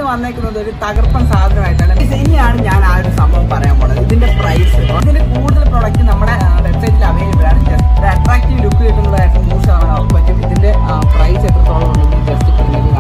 ഇന്ന് വന്നേക്കുന്നത് ഒരു തകർപ്പൻ സാധനമായിട്ടാണ് ഇത് ഇനിയാണ് ഞാൻ ആ ഒരു സംഭവം പറയാൻ പോണത് ഇതിന്റെ പ്രൈസ് ഇതിന്റെ കൂടുതൽ പ്രൊഡക്റ്റ് നമ്മുടെ വെബ്സൈറ്റിൽ അവൈലബിൾ ആണ് ജസ്റ്റ് അട്രാക്റ്റീവ് ലുക്ക് കിട്ടുന്നതായിട്ട് നൂറ് ശതമാനം ഉറപ്പ് പറ്റും ഇതിന്റെ പ്രൈസ് എത്രത്തോളം ഉണ്ടെന്ന് just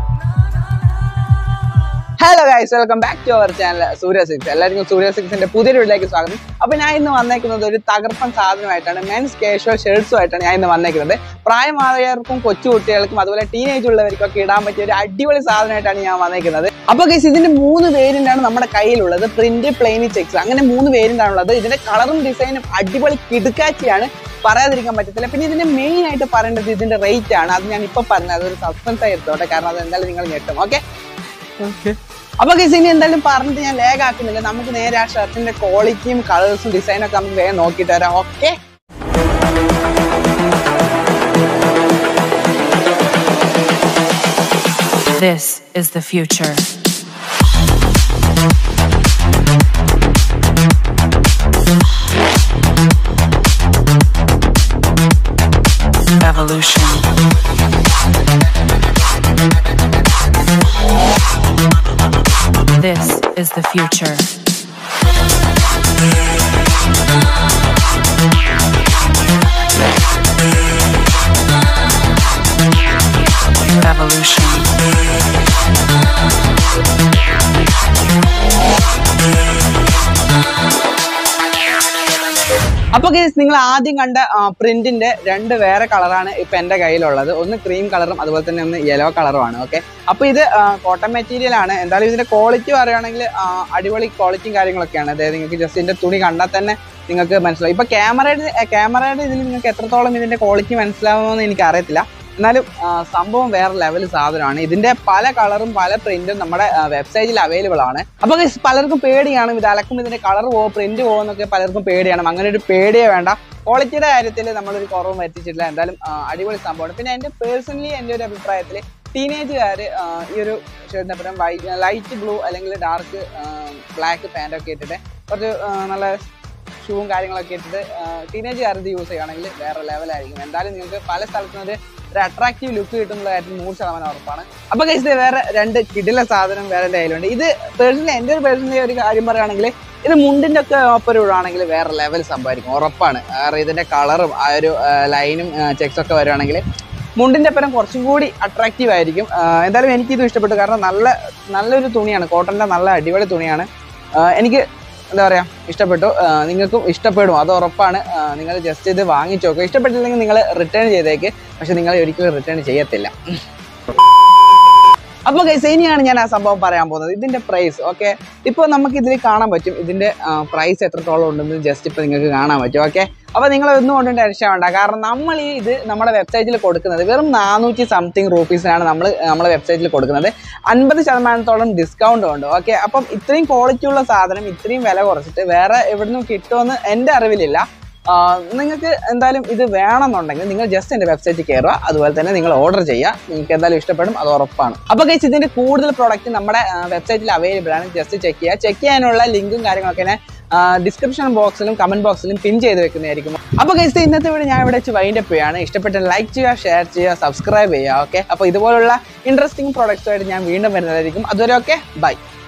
hello guys welcome back to our channel Surya six എല്ലാവർക്കും സൂര്യ സിക്സിന്റെ പുതിയൊരു വീഡിയോയിലേക്ക് സ്വാഗതം അപ്പൊ ഞാൻ ഇന്ന് വന്നേക്കുന്നത് ഒരു തകർപ്പൻ സാധനമായിട്ടാണ് മെൻസ് കാഷ്വൽ ഷർട്ട്സും ആയിട്ടാണ് ഞാൻ ഇന്ന് വന്നേക്കുന്നത് പ്രായമായവർക്കും കൊച്ചു കുട്ടികൾക്കും അതുപോലെ ടീനേജ് ഉള്ളവർക്കും ഒക്കെ ഇടാൻ പറ്റിയ ഒരു അടിപൊളി സാധനമായിട്ടാണ് ഞാൻ വന്നേക്കുന്നത് അപ്പൊ ഗൈസ് ഇതിന്റെ മൂന്ന് വേരിയന്റ് ആണ് നമ്മുടെ കയ്യിലുള്ളത് പ്രിന്റ് പ്ലെയിനി ചെക്സ് അങ്ങനെ മൂന്ന് വേരിയന്റ് ആണുള്ളത് ഇതിന്റെ കളറും ഡിസൈനും അടിപൊളി കിടുക്കാച്ചിയാണ് പറയാതിരിക്കാൻ പറ്റത്തില്ല പിന്നെ ഇതിന്റെ മെയിൻ ആയിട്ട് പറയേണ്ടത് ഇതിന്റെ റേറ്റ് ആണ് അത് ഞാൻ ഇപ്പൊ പറഞ്ഞത് അതൊരു സസ്പെൻസ് ആയിരുത്തോട്ടെ കാരണം അത് എന്തായാലും നിങ്ങൾ ഞെട്ടും ഓക്കെ അപ്പൊ ഗൈസ് ഇനി എന്തായാലും പറഞ്ഞിട്ട് ഞാൻ ലേഗ് ആക്കുന്നില്ല നമുക്ക് നേരെ ആ ഷർട്ടിന്റെ ക്വാളിറ്റിയും കളേഴ്സും ഡിസൈനും ഒക്കെ നമുക്ക് വേഗം നോക്കിയിട്ട് വരാം okay This is the future. Evolution. This is the future. Evolution. അപ്പൊ ഗൈസ് നിങ്ങൾ ആദ്യം കണ്ട പ്രിന്റിന്റെ രണ്ട് വേറെ കളറാണ് ഇപ്പൊ എന്റെ കയ്യിലുള്ളത് ഒന്ന് ക്രീം കളറും അതുപോലെ തന്നെ ഒന്ന് യെല്ലോ കളറുമാണ് ഓക്കെ അപ്പൊ ഇത് കോട്ടൺ മെറ്റീരിയൽ ആണ് എന്തായാലും ഇതിന്റെ ക്വാളിറ്റി പറയുകയാണെങ്കിൽ ആ, അടിപൊളി ക്വാളിറ്റിയും കാര്യങ്ങളൊക്കെയാണ് അതായത് നിങ്ങൾക്ക് ജസ്റ്റ് ഇതിന്റെ തുണി കണ്ടാൽ തന്നെ നിങ്ങൾക്ക് മനസ്സിലാവും ഇപ്പൊ ക്യാമറയുടെ ക്യാമറയുടെ ഇതിൽ നിങ്ങൾക്ക് എത്രത്തോളം ഇതിന്റെ ക്വാളിറ്റി മനസ്സിലാവുമെന്ന് എനിക്ക് അറിയത്തില്ല എന്നാലും ആ, സംഭവം വേറെ ലെവൽ സാധനമാണ് ഇതിന്റെ പല കളറും പല പ്രിന്റും നമ്മുടെ വെബ്സൈറ്റിൽ അവൈലബിൾ ആണ് അപ്പൊ guys, പലർക്കും പേടിയാണ് ഇത് അലക്കും ഇതിന്റെ കളർ പോവോ പ്രിന്റ് പോകുന്നൊക്കെ പലർക്കും പേടിയാണ് അങ്ങനെ ഒരു പേടിയേ വേണ്ട ക്വാളിറ്റിയുടെ കാര്യത്തിൽ നമ്മളൊരു കുറവും വരുത്തിച്ചിട്ടില്ല എന്തായാലും ആ, അടിപൊളി സംഭവമാണ് പിന്നെ എൻ്റെ പേഴ്സണലി എൻ്റെ ഒരു അഭിപ്രായത്തിൽ ടീനേജുകാർ ഈ ഒരു ഷർട്ടിനെ പറ്റും വൈറ്റ് ലൈറ്റ് ബ്ലൂ അല്ലെങ്കിൽ ഡാർക്ക് ബ്ലാക്ക് പാൻറ്റൊക്കെ ഇട്ടിട്ട് കുറച്ച് ആ, നല്ല ഷൂവും കാര്യങ്ങളൊക്കെ ഇട്ടിട്ട് ടീനേജുകാർ ഇത് യൂസ് ചെയ്യുകയാണെങ്കിൽ വേറെ ലെവലായിരിക്കും എന്തായാലും നിങ്ങൾക്ക് പല സ്ഥലത്തും ഒരു ഒരു അട്രാക്റ്റീവ് ലുക്ക് കിട്ടുന്ന കാര്യത്തിൽ നൂറ് ശതമാനം ഉറപ്പാണ് അപ്പൊ കഴിച്ചത് വേറെ രണ്ട് കിടില സാധനം വേറെ എൻ്റെ കയ്യിലുണ്ട് ഇത് പേഴ്സണലി എൻ്റെ ഒരു പേഴ്സണലി ഒരു കാര്യം പറയുകയാണെങ്കിൽ ഇത് മുണ്ടിന്റെ ഒക്കെ ഒപ്പം ഇടുകയാണെങ്കിൽ വേറെ ലെവൽ സംഭവിക്കും ഉറപ്പാണ് കാരണം ഇതിന്റെ കളറും ആ ഒരു ലൈനും ചെക്സ് ഒക്കെ വരുവാണെങ്കിൽ മുണ്ടിന്റെ ഒപ്പം കുറച്ചും കൂടി അട്രാക്റ്റീവ് ആയിരിക്കും ആ, എന്തായാലും എനിക്കിത് ഇഷ്ടപ്പെട്ടു കാരണം നല്ല നല്ലൊരു തുണിയാണ് കോട്ടന്റെ നല്ല അടിപൊളി തുണിയാണ് ആ, എനിക്ക് എന്താ പറയാ ഇഷ്ടപ്പെട്ടു ആ, നിങ്ങൾക്കും ഇഷ്ടപ്പെടും അത് ഉറപ്പാണ് നിങ്ങൾ ജസ്റ്റ് ഇത് വാങ്ങിച്ചു നോക്കുക ഇഷ്ടപ്പെട്ടില്ലെങ്കിൽ നിങ്ങൾ റിട്ടേൺ ചെയ്തേക്ക് പക്ഷെ നിങ്ങൾ ഒരിക്കലും റിട്ടേൺ ചെയ്യത്തില്ല അപ്പൊ ഗൈസ് ഇനിയാണ് ഞാൻ ആ സംഭവം പറയാൻ പോകുന്നത് ഇതിന്റെ പ്രൈസ് ഓക്കെ ഇപ്പോൾ നമുക്ക് ഇതിൽ കാണാൻ പറ്റും ഇതിന്റെ പ്രൈസ് എത്രത്തോളം ഉണ്ടെന്ന് ജസ്റ്റ് ഇപ്പൊ നിങ്ങൾക്ക് കാണാൻ പറ്റും ഓക്കെ അപ്പൊ നിങ്ങൾ ഒന്നും കൊണ്ടും ടെൻഷൻ വേണ്ട കാരണം നമ്മൾ ഈ ഇത് നമ്മുടെ വെബ്സൈറ്റിൽ കൊടുക്കുന്നത് വെറും നാനൂറ്റി സംതിങ് റുപ്പീസിനാണ് നമ്മൾ നമ്മുടെ വെബ്സൈറ്റിൽ കൊടുക്കുന്നത് അൻപത് ശതമാനത്തോളം ഡിസ്കൗണ്ട് ഉണ്ട് ഓക്കെ അപ്പം ഇത്രയും ക്വാളിറ്റി ഉള്ള സാധനം ഇത്രയും വില കുറച്ചിട്ട് വേറെ എവിടുന്നും കിട്ടുമെന്ന് എൻ്റെ അറിവിലില്ല നിങ്ങൾക്ക് എന്തായാലും ഇത് വേണമെന്നുണ്ടെങ്കിൽ നിങ്ങൾ ജസ്റ്റ് എൻ്റെ വെബ്സൈറ്റിൽ കയറുക അതുപോലെ തന്നെ നിങ്ങൾ ഓർഡർ ചെയ്യുക നിങ്ങൾക്ക് എന്തായാലും ഇഷ്ടപ്പെടും അത് ഉറപ്പാണ് അപ്പോൾ ഗൈസ് ഇതിന്റെ കൂടുതൽ പ്രോഡക്റ്റ് നമ്മുടെ വെബ്സൈറ്റിൽ അവൈലബിൾ ആണ് ജസ്റ്റ് ചെക്ക് ചെയ്യുക ചെക്ക് ചെയ്യാനുള്ള ലിങ്കും കാര്യങ്ങളൊക്കെ ഞാൻ ഡിസ്ക്രിപ്ഷൻ ബോക്സിലും കമന്റ് ബോക്സിലും പിൻ ചെയ്ത് വെക്കുന്നതായിരിക്കും അപ്പോൾ ഗൈസ് ഇന്നത്തെ വീഡിയോ ഞാൻ ഇവിടെ വെച്ച് വൈൻഡ് അപ്പ് ചെയ്യാണ് ഇഷ്ടപ്പെട്ട ലൈക്ക് ചെയ്യുക ഷെയർ ചെയ്യുക സബ്സ്ക്രൈബ് ചെയ്യുക ഓക്കെ അപ്പോൾ ഇതുപോലുള്ള ഇൻട്രസ്റ്റിംഗ് പ്രോഡക്റ്റ്സുമായിട്ട് ഞാൻ വീണ്ടും വരുന്നതായിരിക്കും അതുവരെ ഓക്കെ ബൈ